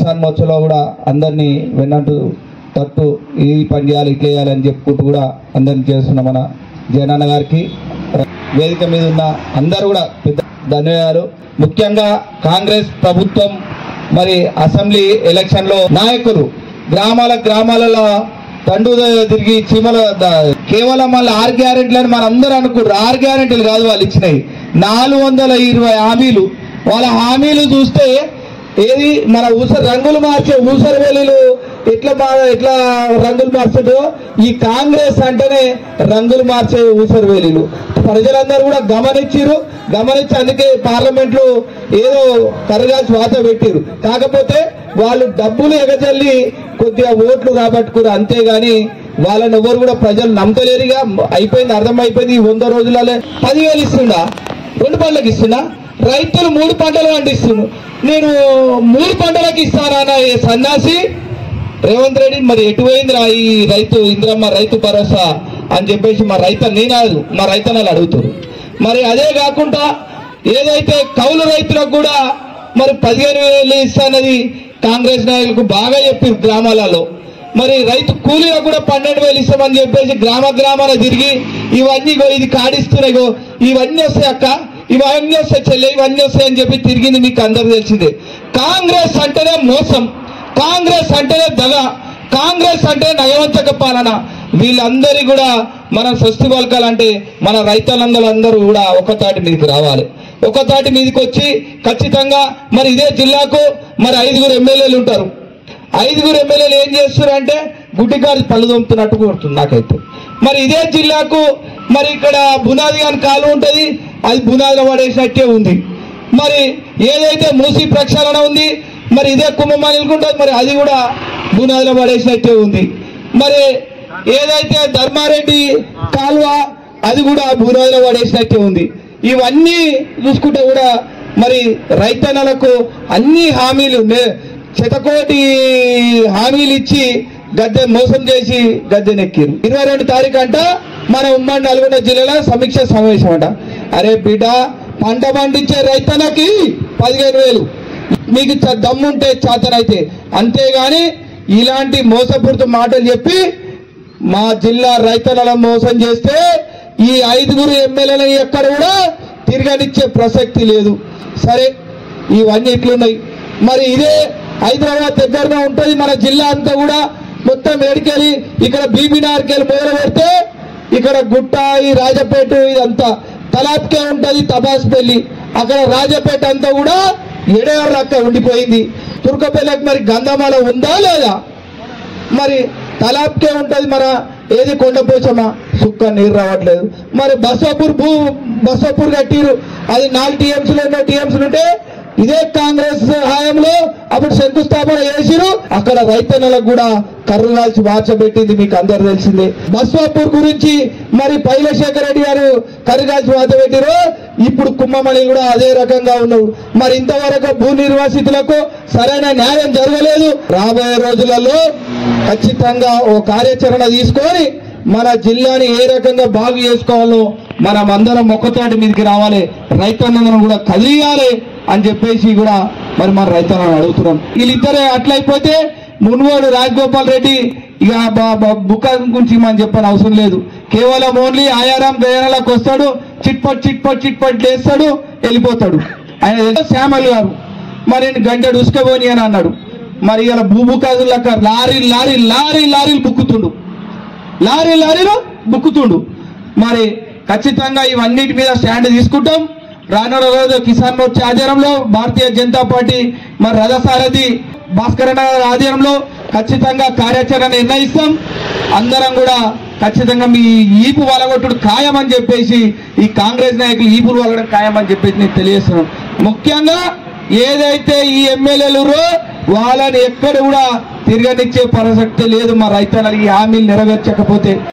కిసాన్ మోర్చాలో కూడా అందరినీ వెన్నట్టు తట్టు ఈ పని చేయాలి ఇట్లా చేయాలి అని చెప్పుకుంటూ కూడా అందరిని చేస్తున్న మన జగనన్న గారికి వేదిక మీద ఉన్న అందరూ కూడా పెద్ద ధన్యవాదాలు ముఖ్యంగా కాంగ్రెస్ ప్రభుత్వం మరి అసెంబ్లీ ఎలక్షన్లో నాయకులు గ్రామాల గ్రామాలలో తండు తిరిగి చీమల ద- కేవలం మళ్ళీ ఆరు గ్యారెంటీలు అని మనందరూ అనుకుంటారు ఆరు గ్యారెంటీలు కాదు వాళ్ళు ఇచ్చినాయి నాలుగు వందల ఇరవై హామీలు వాళ్ళ హామీలు చూస్తే ఏది మన ఊసర రంగులు మార్చే ఊసర వెల్లులు ఎట్లా మా ఎట్లా రంగులు మార్చడో ఈ కాంగ్రెస్ అంటేనే రంగులు మార్చే ఊసర వెల్లులు ప్రజలందరూ కూడా గమనించారు గమనించి అందుకే పార్లమెంట్ లో ఏదో కరగాల్సి వాత పెట్టారు కాకపోతే వాళ్ళు డబ్బులు ఎగజల్లి కొద్దిగా ఓట్లు రాబట్టుకున్నారు అంతేగాని వాళ్ళని ఎవరు కూడా ప్రజలు నమ్మలేరుగా అయిపోయింది అర్థమైపోయింది ఈ వంద రోజులలో పదివేలు ఇస్తుండా రెండు పంటలకు ఇస్తున్నా రైతులు మూడు పంటలు పండిస్తుండు నేను మూడు పంటలకు ఇస్తానా ఈ సన్నాసి రేవంత్ రెడ్డి మరి ఎటు పోయిందిరా ఈ రైతు ఇంద్రమ్మ రైతు భరోసా అని చెప్పేసి మా రైత నేనాదు మా రైతన్నలు అడుగుతారు మరి అదే కాకుండా ఏదైతే కౌలు రైతులకు కూడా మరి పదిహేను వేలు ఇస్తానది కాంగ్రెస్ నాయకులకు బాగా చెప్పారు గ్రామాలలో మరి రైతు కూలీలకు కూడా పన్నెండు వేలు ఇస్తామని చెప్పేసి గ్రామ గ్రామాల తిరిగి ఇవన్నీ ఇగో ఇది కాడిస్తున్నాయి ఇగో ఇవన్నీ వస్తాయి అక్క ఇవన్నీ వస్తాయి చెల్లె ఇవన్నీ వస్తాయి అని చెప్పి తిరిగింది మీకు అందరికి తెలిసిందే కాంగ్రెస్ అంటేనే మోసం కాంగ్రెస్ అంటేనే దగ కాంగ్రెస్ అంటే నయవంచక పాలన వీళ్ళందరి కూడా మనం స్వస్తి పలకాలంటే మన రైతులందరూ కూడా ఒక తాటి మీదకి రావాలి ఒక తాటి మీదకి వచ్చి ఖచ్చితంగా మరి ఇదే జిల్లాకు మరి ఐదుగురు ఎమ్మెల్యేలు ఉంటారు ఐదుగురు ఎమ్మెల్యేలు ఏం చేస్తారు అంటే గుడ్డికారు పళ్ళు దొంపుతున్నట్టు కొడుతుంది నాకైతే మరి ఇదే జిల్లాకు మరి ఇక్కడ బునాది గాని కాలు ఉంటుంది అది బునాదిలో పడేసినట్టే ఉంది మరి ఏదైతే మూసి ప్రక్షాళన ఉంది మరి ఇదే కుంభమానికి ఉంటుంది మరి అది కూడా బునాదిలో పడేసినట్టే ఉంది మరి ఏదైతే ధర్మారెడ్డి కాలువ అది కూడా బునాదిలో పడేసినట్టే ఉంది ఇవన్నీ చూసుకుంటే కూడా మరి రైతన్నలకు అన్ని హామీలు నే- శతకోటి హామీలు ఇచ్చి గద్దె మోసం చేసి గద్దె నెక్కిరు ఇరవై రెండు తారీఖు అంట మన ఉమ్మడి నల్గొండ జిల్లాలో సమీక్ష సమావేశం అంట అరే బిడ్డ పంట పండించే రైతన్నకి పదిహేను వేలు మీకు చ- దమ్ముంటే చేతనైతే అంతేగాని ఇలాంటి మోసపూరిత మాటలు చెప్పి మా జిల్లా రైతులను మోసం చేస్తే ఈ ఐదుగురు ఎమ్మెల్యేలను ఎక్కడ కూడా తిరగనిచ్చే ప్రసక్తి లేదు సరే ఇవన్నీ ఇట్లున్నాయి మరి ఇదే హైదరాబాద్ దగ్గరగా ఉంటుంది మన జిల్లా అంతా కూడా మొత్తం ఏడికెళ్ళి ఇక్కడ బీబీనార్కెళ్ళి మొదలు పెడితే ఇక్కడ గుట్ట ఈ రాజపేట ఇదంతా తలాప్కే ఉంటుంది తబాస్పల్లి అక్కడ రాజపేట అంతా కూడా ఎడేవారు అక్క ఉండిపోయింది తుర్కపల్లికి మరి గంధమాల ఉందా లేదా మరి తలాప్కే ఉంటది మన ఏది కొండపోచమా సుక్క నీరు రావట్లేదు మరి బసాపూర్ భూ బసాపూర్ కట్టిరు అది నాలుగు టీఎంసీలు ఎన్నో టీఎంసీలు ఉంటే ఇదే కాంగ్రెస్ హయాంలో అప్పుడు శంకుస్థాపన చేసిరు అక్కడ రైతన్నలకు కూడా కర్రు కాల్చి మార్చబెట్టింది మీకు అందరు తెలిసిందే బస్వాపూర్ గురించి మరి పైలశేఖర్ రెడ్డి గారు కర్రు కాల్చి మార్చబెట్టిరు ఇప్పుడు కుంభమణి కూడా అదే రకంగా ఉన్నావు మరి ఇంతవరకు భూ నిర్వాసితులకు సరైన న్యాయం జరగలేదు రాబోయే రోజులలో ఖచ్చితంగా ఓ కార్యాచరణ తీసుకొని మన జిల్లాని ఏ రకంగా బాగు చేసుకోవాలో మనం అందరం ఒక్కతాటి మీదకి రావాలి రైతన్నలను కూడా కదిలియాలి అని చెప్పేసి కూడా మరి మన రైతన్నలను అడుగుతున్నాం వీళ్ళిద్దరే అట్లయిపోతే మున్వోడు రాజగోపాల్ రెడ్డి ఇక బ- బ- బుక్క గురించి మనం చెప్పని అవసరం లేదు కేవలం ఓన్లీ ఆయారాం గయాలకు వస్తాడు చిట్పట్ చిట్పట్ చిట్పట్ లేస్తాడు వెళ్ళిపోతాడు ఆయన ఏదో శ్యామల్ గారు మరి నేను గంట ఉసుకపోని అని అన్నాడు మరి ఇలా భూభు కాదులక లారీ లారీ లారీ లారీలు బుక్కుతుండు లారీ లారీలు బుక్కుతుండు మరి ఖచ్చితంగా ఇవన్నిటి మీద స్టాండ్ తీసుకుంటాం రానున్న రోజు కిసాన్ మోర్చా ఆధ్వర్యంలో భారతీయ జనతా పార్టీ మరి రథసారథి భాస్కర్ అన్న గారి ఆధ్వర్యంలో ఖచ్చితంగా కార్యాచరణ నిర్ణయిస్తాం అందరం కూడా ఖచ్చితంగా మీ ఈపు వలగొట్టుడు ఖాయం అని చెప్పేసి ఈ కాంగ్రెస్ నాయకులు ఈపులు వలగడం ఖాయం అని చెప్పేసి నేను తెలియజేస్తున్నాను ముఖ్యంగా ఏదైతే ఈ ఎమ్మెల్యేలు వాళ్ళని ఎక్కడ కూడా తిరగనిచ్చే ప్రసక్తి లేదు మా రైతన్నలు ఈ హామీలు నెరవేర్చకపోతే